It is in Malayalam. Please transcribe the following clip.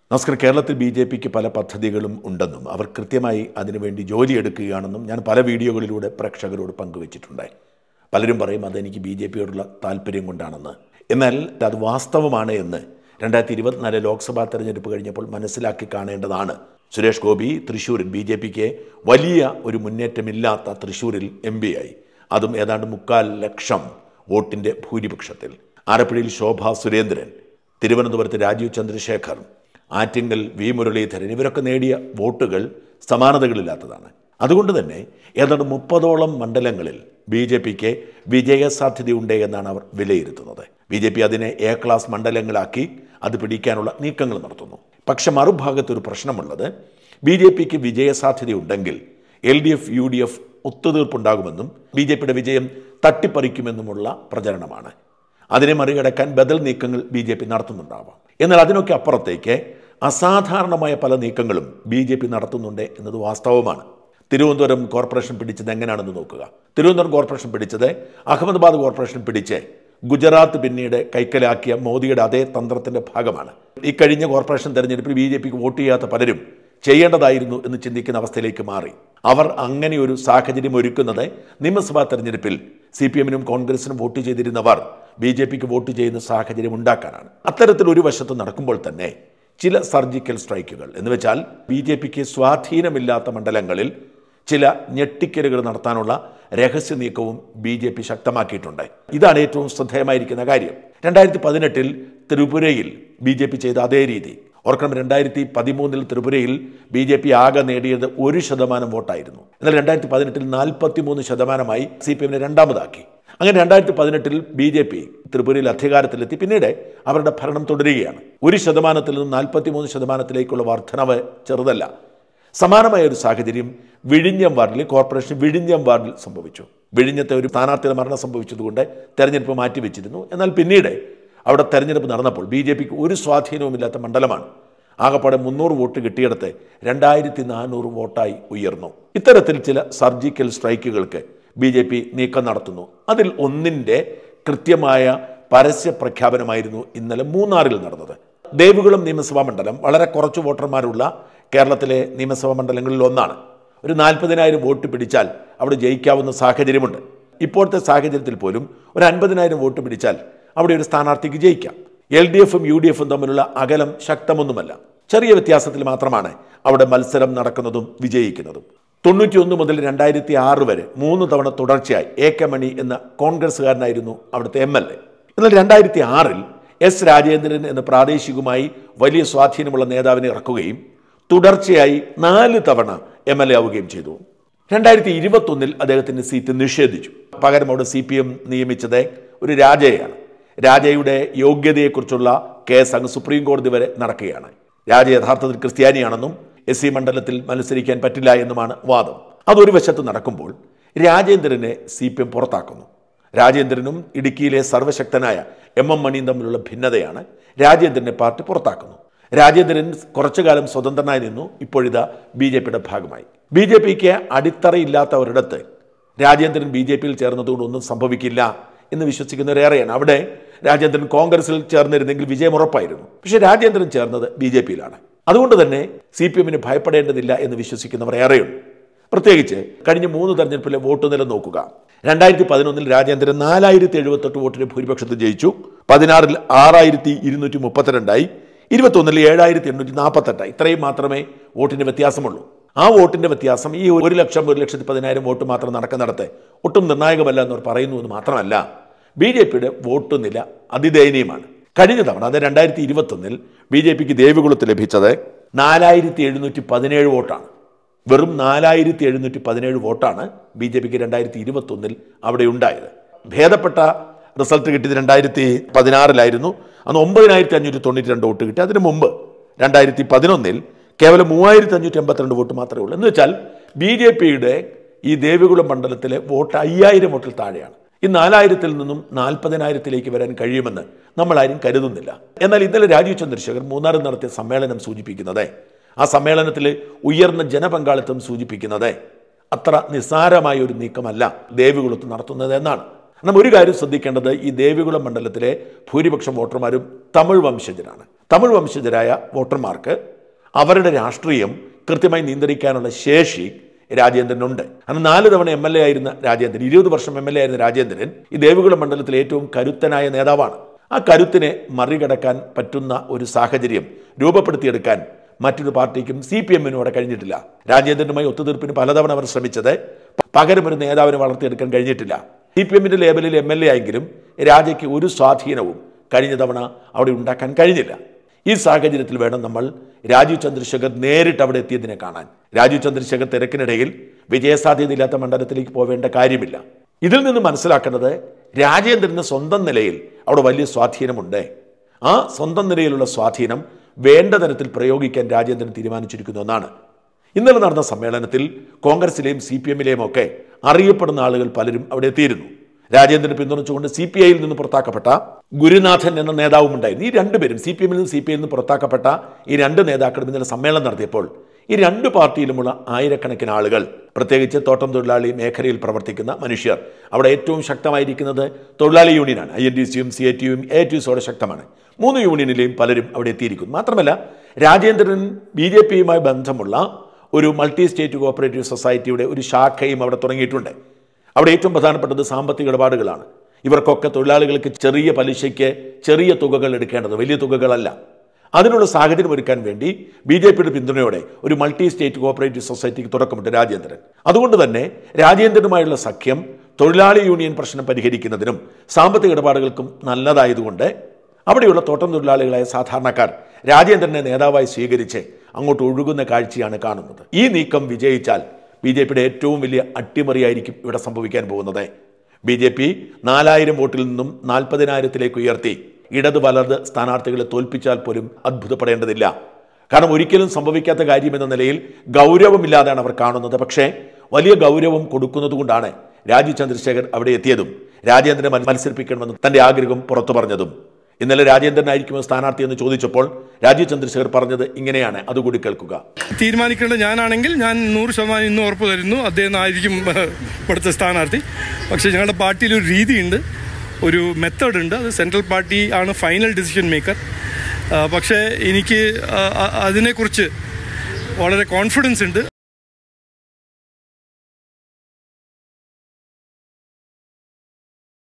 നമസ്കാരം കേരളത്തിൽ ബി ജെ പിക്ക് പല പദ്ധതികളും ഉണ്ടെന്നും അവർ കൃത്യമായി അതിനുവേണ്ടി ജോലിയെടുക്കുകയാണെന്നും ഞാൻ പല വീഡിയോകളിലൂടെ പ്രേക്ഷകരോട് പങ്കുവച്ചിട്ടുണ്ടായി പലരും പറയും അതെനിക്ക് ബി ജെ പിയോടുള്ള താല്പര്യം കൊണ്ടാണെന്ന് എന്നാൽ അത് വാസ്തവമാണ് എന്ന് രണ്ടായിരത്തി ഇരുപത്തിനാല് ലോക്സഭാ തെരഞ്ഞെടുപ്പ് കഴിഞ്ഞപ്പോൾ മനസ്സിലാക്കി കാണേണ്ടതാണ് സുരേഷ് ഗോപി തൃശ്ശൂരിൽ ബി ജെ പിക്ക് വലിയ ഒരു മുന്നേറ്റമില്ലാത്ത തൃശ്ശൂരിൽ എം പി ആയി അതും ഏതാണ്ട് മുക്കാൽ ലക്ഷം വോട്ടിൻ്റെ ഭൂരിപക്ഷത്തിൽ ആലപ്പുഴയിൽ ശോഭ സുരേന്ദ്രൻ തിരുവനന്തപുരത്ത് രാജീവ് ചന്ദ്രശേഖർ ആറ്റിങ്ങൽ വി മുരളീധരൻ ഇവരൊക്കെ നേടിയ വോട്ടുകൾ സമാനതകളില്ലാത്തതാണ് അതുകൊണ്ട് തന്നെ ഏതാണ്ട് മുപ്പതോളം മണ്ഡലങ്ങളിൽ ബി ജെ പിക്ക് വിജയസാധ്യതയുണ്ട് എന്നാണ് അവർ വിലയിരുത്തുന്നത് ബി ജെ പി അതിനെ എ ക്ലാസ് മണ്ഡലങ്ങളാക്കി അത് പിടിക്കാനുള്ള നീക്കങ്ങൾ നടത്തുന്നു പക്ഷെ മറുഭാഗത്ത് ഒരു പ്രശ്നമുള്ളത് ബി ജെ പിക്ക് വിജയസാധ്യതയുണ്ടെങ്കിൽ L D F U D F ഒത്തുതീർപ്പുണ്ടാകുമെന്നും ബി ജെ പിയുടെ വിജയം തട്ടിപ്പറിക്കുമെന്നുമുള്ള പ്രചരണമാണ് അതിനെ മറികടക്കാൻ ബദൽ നീക്കങ്ങൾ ബി ജെ പി നടത്തുന്നുണ്ടാവാം എന്നാൽ അതിനൊക്കെ അപ്പുറത്തേക്ക് അസാധാരണമായ പല നീക്കങ്ങളും ബി ജെ പി നടത്തുന്നുണ്ട് എന്നത് വാസ്തവമാണ് തിരുവനന്തപുരം കോർപ്പറേഷൻ പിടിച്ചത് എങ്ങനെയാണെന്ന് നോക്കുക തിരുവനന്തപുരം കോർപ്പറേഷൻ പിടിച്ചത് അഹമ്മദാബാദ് കോർപ്പറേഷൻ പിടിച്ച് ഗുജറാത്ത് പിന്നീട് കൈക്കലാക്കിയ മോദിയുടെ അതേ തന്ത്രത്തിന്റെ ഭാഗമാണ് ഈ കഴിഞ്ഞ കോർപ്പറേഷൻ തെരഞ്ഞെടുപ്പിൽ ബി ജെ പിക്ക് വോട്ട് ചെയ്യാത്ത പലരും ചെയ്യേണ്ടതായിരുന്നു എന്ന് ചിന്തിക്കുന്ന അവസ്ഥയിലേക്ക് മാറി അവർ അങ്ങനെ ഒരു സാഹചര്യം ഒരുക്കുന്നത് നിയമസഭാ തെരഞ്ഞെടുപ്പിൽ സി പി എമ്മിനും കോൺഗ്രസിനും വോട്ട് ചെയ്തിരുന്നവർ ബി ജെ പിക്ക് വോട്ട് ചെയ്യുന്ന സാഹചര്യം ഉണ്ടാക്കാനാണ് അത്തരത്തിൽ ഒരു വശത്ത് നടക്കുമ്പോൾ തന്നെ ചില സർജിക്കൽ സ്ട്രൈക്കുകൾ എന്ന് വെച്ചാൽ ബി ജെ പിക്ക് സ്വാധീനമില്ലാത്ത മണ്ഡലങ്ങളിൽ ചില ഞെട്ടിക്കലുകൾ നടത്താനുള്ള രഹസ്യ നീക്കവും ബി ജെ പി ശക്തമാക്കിയിട്ടുണ്ട് ഇതാണ് ഏറ്റവും ശ്രദ്ധേയമായിരിക്കുന്ന കാര്യം രണ്ടായിരത്തി പതിനെട്ടിൽ ത്രിപുരയിൽ ബി ജെ പി ചെയ്ത അതേ രീതി ഓർക്കണം രണ്ടായിരത്തി പതിമൂന്നിൽ ത്രിപുരയിൽ ബി ജെ പി ആകെ നേടിയത് ഒരു ശതമാനം വോട്ടായിരുന്നു എന്നാൽ രണ്ടായിരത്തി പതിനെട്ടിൽ നാൽപ്പത്തി മൂന്ന് ശതമാനമായി സി പി എമ്മിനെ രണ്ടാമതാക്കി അങ്ങനെ രണ്ടായിരത്തി പതിനെട്ടിൽ ബി ജെ പി ത്രിപുരയിൽ അധികാരത്തിലെത്തി പിന്നീട് അവരുടെ ഭരണം തുടരുകയാണ് ഒരു ശതമാനത്തിൽ നിന്ന് നാൽപ്പത്തി മൂന്ന് ശതമാനത്തിലേക്കുള്ള വർധനവ് ചെറുതല്ല സമാനമായ ഒരു സാഹചര്യം വിഴിഞ്ഞം വാർഡിൽ കോർപ്പറേഷൻ വിഴിഞ്ഞം വാർഡിൽ സംഭവിച്ചു വിഴിഞ്ഞത്തെ ഒരു സ്ഥാനാർത്ഥിയുടെ മരണം സംഭവിച്ചതുകൊണ്ട് തെരഞ്ഞെടുപ്പ് മാറ്റിവെച്ചിരുന്നു എന്നാൽ പിന്നീട് അവിടെ തെരഞ്ഞെടുപ്പ് നടന്നപ്പോൾ ബി ജെ പിക്ക് ഒരു സ്വാധീനവുമില്ലാത്ത മണ്ഡലമാണ് ആകപ്പാടെ മുന്നൂറ് വോട്ട് കിട്ടിയിടത്ത് രണ്ടായിരത്തി നാനൂറ് വോട്ടായി ഉയർന്നു ഇത്തരത്തിൽ ചില സർജിക്കൽ സ്ട്രൈക്കുകൾക്ക് ബി ജെ പി നീക്കം നടത്തുന്നു അതിൽ ഒന്നിൻ്റെ കൃത്യമായ പരസ്യ പ്രഖ്യാപനമായിരുന്നു ഇന്നലെ മൂന്നാറിൽ നടന്നത് ദേവികുളം നിയമസഭാ മണ്ഡലം വളരെ കുറച്ച് വോട്ടർമാരുള്ള കേരളത്തിലെ നിയമസഭാ മണ്ഡലങ്ങളിൽ ഒന്നാണ് ഒരു നാൽപ്പതിനായിരം വോട്ട് പിടിച്ചാൽ അവിടെ ജയിക്കാവുന്ന സാഹചര്യമുണ്ട് ഇപ്പോഴത്തെ സാഹചര്യത്തിൽ പോലും ഒരു അൻപതിനായിരം വോട്ട് പിടിച്ചാൽ അവിടെ ഒരു സ്ഥാനാർത്ഥിക്ക് ജയിക്കാം എൽ ഡി എഫും യു ഡി എഫും തമ്മിലുള്ള അകലം ശക്തമൊന്നുമല്ല ചെറിയ വ്യത്യാസത്തിൽ മാത്രമാണ് അവിടെ മത്സരം നടക്കുന്നതും വിജയിക്കുന്നതും തൊണ്ണൂറ്റിയൊന്ന് മുതൽ രണ്ടായിരത്തി ആറ് വരെ മൂന്ന് തവണ തുടർച്ചയായി എ കെ മണി എന്ന കോൺഗ്രസ്സുകാരനായിരുന്നു അവിടുത്തെ എം എൽ എ എന്നാൽ രണ്ടായിരത്തി ആറിൽ എസ് രാജേന്ദ്രൻ എന്ന പ്രാദേശികമായി വലിയ സ്വാധീനമുള്ള നേതാവിനെ ഇറക്കുകയും തുടർച്ചയായി നാല് തവണ എം എൽ എ ആവുകയും ചെയ്തു രണ്ടായിരത്തി ഇരുപത്തൊന്നിൽ അദ്ദേഹത്തിന് സീറ്റ് നിഷേധിച്ചു പകരം അവിടെ സി പി എം നിയമിച്ചത് ഒരു രാജയാണ് രാജയുടെ യോഗ്യതയെക്കുറിച്ചുള്ള കേസ് അങ്ങ് സുപ്രീം കോടതി വരെ നടക്കുകയാണ് രാജ യഥാർത്ഥത്തിൽ ക്രിസ്ത്യാനിയാണെന്നും എസ് സി മണ്ഡലത്തിൽ മത്സരിക്കാൻ പറ്റില്ല എന്നുമാണ് വാദം അതൊരു വശത്ത് നടക്കുമ്പോൾ രാജേന്ദ്രനെ സി പി എം പുറത്താക്കുന്നു രാജേന്ദ്രനും ഇടുക്കിയിലെ സർവശക്തനായ എം എം മണിയും തമ്മിലുള്ള ഭിന്നതയാണ് രാജേന്ദ്രനെ പാർട്ടി പുറത്താക്കുന്നു രാജേന്ദ്രൻ കുറച്ചു കാലം സ്വതന്ത്രനായി നിന്നു ഇപ്പോഴിതാ ബി ജെ പിയുടെ ഭാഗമായി ബി ജെ പിക്ക് അടിത്തറയില്ലാത്ത ഒരിടത്ത് രാജേന്ദ്രൻ ബി ജെ പിയിൽ ചേർന്നതുകൊണ്ട് ഒന്നും സംഭവിക്കില്ല എന്ന് വിശ്വസിക്കുന്നവരേറെയാണ് അവിടെ രാജേന്ദ്രൻ കോൺഗ്രസിൽ ചേർന്നിരുന്നെങ്കിൽ വിജയം ഉറപ്പായിരുന്നു പക്ഷേ രാജേന്ദ്രൻ ചേർന്നത് ബി ജെ പിയിലാണ് അതുകൊണ്ട് തന്നെ സി പി എമ്മിന് ഭയപ്പെടേണ്ടതില്ല എന്ന് വിശ്വസിക്കുന്നവർ ഏറെയുണ്ട് പ്രത്യേകിച്ച് കഴിഞ്ഞ മൂന്ന് തെരഞ്ഞെടുപ്പിലെ വോട്ട് നില നോക്കുക രണ്ടായിരത്തി പതിനൊന്നിൽ രാജേന്ദ്രൻ നാലായിരത്തി എഴുപത്തെട്ട് വോട്ടിന് ഭൂരിപക്ഷത്തിൽ ജയിച്ചു പതിനാറിൽ ആറായിരത്തി ഇരുന്നൂറ്റി മുപ്പത്തിരണ്ടായി ഇരുപത്തൊന്നിൽ ഏഴായിരത്തി എണ്ണൂറ്റി നാൽപ്പത്തെട്ടായി ഇത്രയും മാത്രമേ വോട്ടിന് വ്യത്യാസമുള്ളൂ ആ വോട്ടിന്റെ വ്യത്യാസം ഈ ഒരു ലക്ഷം ഒരു ലക്ഷത്തി പതിനായിരം വോട്ട് മാത്രം നടക്കുന്നിടത്ത് ഒട്ടും നിർണായകമല്ല എന്നവർ പറയുന്നു എന്ന് മാത്രമല്ല ബി ജെ പിയുടെ വോട്ട് നില അതിദയനീയമാണ് കഴിഞ്ഞ തവണ അത് രണ്ടായിരത്തി ഇരുപത്തൊന്നിൽ ബി ജെ പിക്ക് ദേവികുളത്ത് ലഭിച്ചത് നാലായിരത്തി എഴുന്നൂറ്റി പതിനേഴ് വോട്ടാണ് വെറും നാലായിരത്തി എഴുന്നൂറ്റി പതിനേഴ് വോട്ടാണ് ബി ജെ പിക്ക് രണ്ടായിരത്തി ഇരുപത്തൊന്നിൽ അവിടെ ഉണ്ടായത് ഭേദപ്പെട്ട റിസൾട്ട് കിട്ടിയത് രണ്ടായിരത്തി പതിനാറിലായിരുന്നു അന്ന് ഒമ്പതിനായിരത്തി അഞ്ഞൂറ്റി തൊണ്ണൂറ്റി രണ്ട് വോട്ട് കിട്ടി അതിനു മുമ്പ് രണ്ടായിരത്തി പതിനൊന്നിൽ കേവലം മൂവായിരത്തി അഞ്ഞൂറ്റി എൺപത്തിരണ്ട് വോട്ട് മാത്രമേ ഉള്ളൂ എന്ന് വെച്ചാൽ ബി ജെ പിയുടെ ഈ ദേവികുളം മണ്ഡലത്തിലെ വോട്ട് അയ്യായിരം വോട്ടിൽ താഴെയാണ് ഈ നാലായിരത്തിൽ നിന്നും നാൽപ്പതിനായിരത്തിലേക്ക് വരാൻ കഴിയുമെന്ന് നമ്മളാരും കരുതുന്നില്ല എന്നാൽ ഇന്നലെ രാജീവ് ചന്ദ്രശേഖർ മൂന്നാറിൽ നടത്തിയ സമ്മേളനം സൂചിപ്പിക്കുന്നത് ആ സമ്മേളനത്തിൽ ഉയർന്ന ജനപങ്കാളിത്തം സൂചിപ്പിക്കുന്നത് അത്ര നിസ്സാരമായ ഒരു നീക്കമല്ല ദേവികുളത്ത് നടത്തുന്നത് എന്നാണ് നാം ഒരു കാര്യം ശ്രദ്ധിക്കേണ്ടത് ഈ ദേവികുളം മണ്ഡലത്തിലെ ഭൂരിപക്ഷം വോട്ടർമാരും തമിഴ് വംശജരാണ് തമിഴ് വംശജരായ വോട്ടർമാർക്ക് അവരുടെ രാഷ്ട്രീയം കൃത്യമായി നിയന്ത്രിക്കാനുള്ള ശേഷി രാജേന്ദ്രനുണ്ട് അന്ന് നാല് തവണ എം എൽ എ ആയിരുന്ന രാജേന്ദ്രൻ ഇരുപത് വർഷം എം എൽ എ ആയിരുന്ന രാജേന്ദ്രൻ ഈ ദേവികുളം മണ്ഡലത്തിലെ ഏറ്റവും കരുത്തനായ നേതാവാണ് ആ കരുത്തിനെ മറികടക്കാൻ പറ്റുന്ന ഒരു സാഹചര്യം രൂപപ്പെടുത്തിയെടുക്കാൻ മറ്റൊരു പാർട്ടിക്കും സി പി എമ്മിനും അവിടെ കഴിഞ്ഞിട്ടില്ല രാജേന്ദ്രനുമായി ഒത്തുതീർപ്പിന് പലതവണ അവർ ശ്രമിച്ചത് പകരം ഒരു നേതാവിനെ വളർത്തിയെടുക്കാൻ കഴിഞ്ഞിട്ടില്ല സി പി എമ്മിന്റെ ലേബലിൽ എം എൽ എ ആയെങ്കിലും രാജയ്ക്ക് ഒരു സ്വാധീനവും കഴിഞ്ഞ തവണ അവിടെ ഉണ്ടാക്കാൻ കഴിഞ്ഞില്ല ഈ സാഹചര്യത്തിൽ വേണം നമ്മൾ രാജീവ് ചന്ദ്രശേഖർ നേരിട്ട് അവിടെ എത്തിയതിനെ കാണാൻ രാജീവ് ചന്ദ്രശേഖർ തിരക്കിനിടയിൽ വിജയസാധ്യതയില്ലാത്ത മണ്ഡലത്തിലേക്ക് പോവേണ്ട കാര്യമില്ല ഇതിൽ നിന്ന് മനസ്സിലാക്കേണ്ടത് രാജേന്ദ്രന് സ്വന്തം നിലയിൽ അവിടെ വലിയ സ്വാധീനമുണ്ട് ആ സ്വന്തം നിലയിലുള്ള സ്വാധീനം വേണ്ട തരത്തിൽ പ്രയോഗിക്കാൻ രാജേന്ദ്രൻ തീരുമാനിച്ചിരിക്കുന്നു എന്നാണ് ഇന്നലെ നടന്ന സമ്മേളനത്തിൽ കോൺഗ്രസിലെയും സി പി എമ്മിലെയും ഒക്കെ അറിയപ്പെടുന്ന ആളുകൾ പലരും അവിടെ എത്തിയിരുന്നു രാജേന്ദ്രനെ പിന്തുണച്ചുകൊണ്ട് സി പി ഐയിൽ നിന്ന് പുറത്താക്കപ്പെട്ട ഗുരുനാഥൻ എന്ന നേതാവും ഉണ്ടായിരുന്നു ഈ രണ്ടുപേരും സി പി എമ്മിൽ നിന്ന് സി പി ഐയിൽ നിന്ന് പുറത്താക്കപ്പെട്ട ഈ രണ്ട് നേതാക്കളും ഇന്നലെ സമ്മേളനം നടത്തിയപ്പോൾ ഈ രണ്ട് പാർട്ടിയിലുമുള്ള ആയിരക്കണക്കിന് ആളുകൾ പ്രത്യേകിച്ച് തോട്ടം തൊഴിലാളി മേഖലയിൽ പ്രവർത്തിക്കുന്ന മനുഷ്യർ അവിടെ ഏറ്റവും ശക്തമായിരിക്കുന്നത് തൊഴിലാളി യൂണിയനാണ് ഐ എൻ ഡി സിയും സി ഐ ടിയും എ ടി യുസോടെ ശക്തമാണ് മൂന്ന് യൂണിയനിലെയും പലരും അവിടെ എത്തിയിരിക്കുന്നു മാത്രമല്ല രാജേന്ദ്രൻ ബി ജെ പിയുമായി ബന്ധമുള്ള ഒരു മൾട്ടി സ്റ്റേറ്റ് കോപ്പറേറ്റീവ് സൊസൈറ്റിയുടെ ഒരു ശാഖയും അവിടെ തുടങ്ങിയിട്ടുണ്ട് അവിടെ ഏറ്റവും പ്രധാനപ്പെട്ടത് സാമ്പത്തിക ഇടപാടുകളാണ് ഇവർക്കൊക്കെ തൊഴിലാളികൾക്ക് ചെറിയ പലിശയ്ക്ക് ചെറിയ തുകകൾ എടുക്കേണ്ടത് വലിയ തുകകളല്ല അതിനുള്ള സാഹചര്യം ഒരുക്കാൻ വേണ്ടി ബി ജെ പിയുടെ പിന്തുണയോടെ ഒരു മൾട്ടി സ്റ്റേറ്റ് കോപ്പറേറ്റീവ് സൊസൈറ്റിക്ക് തുടക്കമിട്ട് രാജേന്ദ്രൻ അതുകൊണ്ട് തന്നെ രാജേന്ദ്രനുമായുള്ള സഖ്യം തൊഴിലാളി യൂണിയൻ പ്രശ്നം പരിഹരിക്കുന്നതിനും സാമ്പത്തിക ഇടപാടുകൾക്കും നല്ലതായതുകൊണ്ട് അവിടെയുള്ള തോട്ടം തൊഴിലാളികളായ സാധാരണക്കാർ രാജേന്ദ്രനെ നേതാവായി സ്വീകരിച്ച് അങ്ങോട്ട് ഒഴുകുന്ന കാഴ്ചയാണ് കാണുന്നത് ഈ നീക്കം വിജയിച്ചാൽ ബി ജെ പിയുടെ ഏറ്റവും വലിയ അട്ടിമറിയായിരിക്കും ഇവിടെ സംഭവിക്കാൻ പോകുന്നത് ബി ജെ പി നാലായിരം വോട്ടിൽ നിന്നും നാൽപ്പതിനായിരത്തിലേക്ക് ഉയർത്തി ഇടത് വലത് സ്ഥാനാർത്ഥികളെ തോൽപ്പിച്ചാൽ പോലും അത്ഭുതപ്പെടേണ്ടതില്ല കാരണം ഒരിക്കലും സംഭവിക്കാത്ത കാര്യം എന്ന നിലയിൽ ഗൗരവമില്ലാതെയാണ് അവർ കാണുന്നത് പക്ഷേ വലിയ ഗൗരവം കൊടുക്കുന്നത് കൊണ്ടാണ് രാജീവ് ചന്ദ്രശേഖർ അവിടെ എത്തിയതും രാജേന്ദ്രനെ മത്സ- മത്സരിപ്പിക്കണമെന്ന് തന്റെ ആഗ്രഹം പുറത്തു പറഞ്ഞതും ഇന്നലെ രാജേന്ദ്രനായിരിക്കുമോ സ്ഥാനാർത്ഥി എന്ന് ചോദിച്ചപ്പോൾ രാജീവ് ചന്ദ്രശേഖർ പറഞ്ഞത് ഇങ്ങനെയാണ് അതുകൂടി കേൾക്കുക തീരുമാനിക്കേണ്ട ഞാനാണെങ്കിൽ ഞാൻ നൂറ് ശതമാനം ഇന്ന് ഉറപ്പ് തരുന്നു അദ്ദേഹം ആയിരിക്കും ഏഹ്, ഇവിടുത്തെ സ്ഥാനാർത്ഥി പക്ഷേ ഞങ്ങളുടെ പാർട്ടിയിൽ ഒരു രീതിയുണ്ട് ഒരു മെത്തേഡ് ഉണ്ട് അത് സെൻട്രൽ പാർട്ടി ആണ് ഫൈനൽ ഡിസിഷൻ മേക്കർ പക്ഷേ എനിക്ക് ആ, ആ, അതിനെക്കുറിച്ച് വളരെ കോൺഫിഡൻസ് ഉണ്ട്